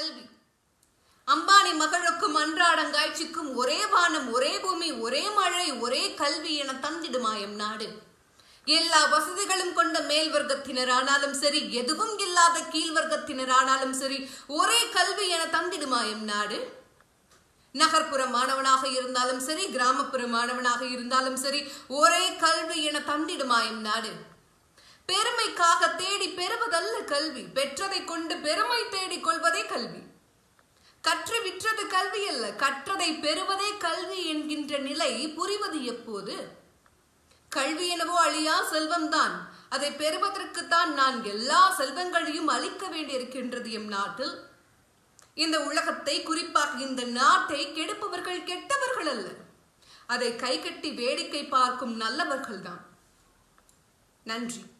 கல்வி அம்பானி மகளுக்கும் அன்றாடங்காய்ச்சிக்கும் ஒரே வானம் ஒரே பூமி ஒரே மழை ஒரே கல்வி என தந்திடுமாயம் நாடு எல்லா வசதிகளும் கொண்ட மேல் வர்க்கத்தினரானாலும் சரி எதுவும் இல்லாத கீழ் வர்க்கத்தினரானாலும் சரி ஒரே கல்வி என தந்திடுமாயம் நாடு நகர்ப்புற மாணவனாக இருந்தாலும் சரி கிராமப்புற மாணவனாக இருந்தாலும் சரி ஒரே கல்வி என தந்திடுமாயம் நாடு பெருமைக்காக தேடி பெறுவதல்ல கல்வி பெற்றதை கொண்டு பெருமை தேடிக் கொள்வதே கல்வி கற்று விற்றது கல்வி அல்ல கற்றதை பெறுவதே கல்வி என்கின்ற நிலை புரிவது எப்போது கல்வி எனவோ அழியா செல்வம்தான் அதை பெறுவதற்குத்தான் நான் எல்லா செல்வங்களையும் அளிக்க வேண்டியிருக்கின்றது எம் நாட்டில் இந்த உலகத்தை குறிப்பாக இந்த நாட்டை கெடுப்பவர்கள் கெட்டவர்கள் அல்ல அதை கைகட்டி வேடிக்கை பார்க்கும் நல்லவர்கள்தான் நன்றி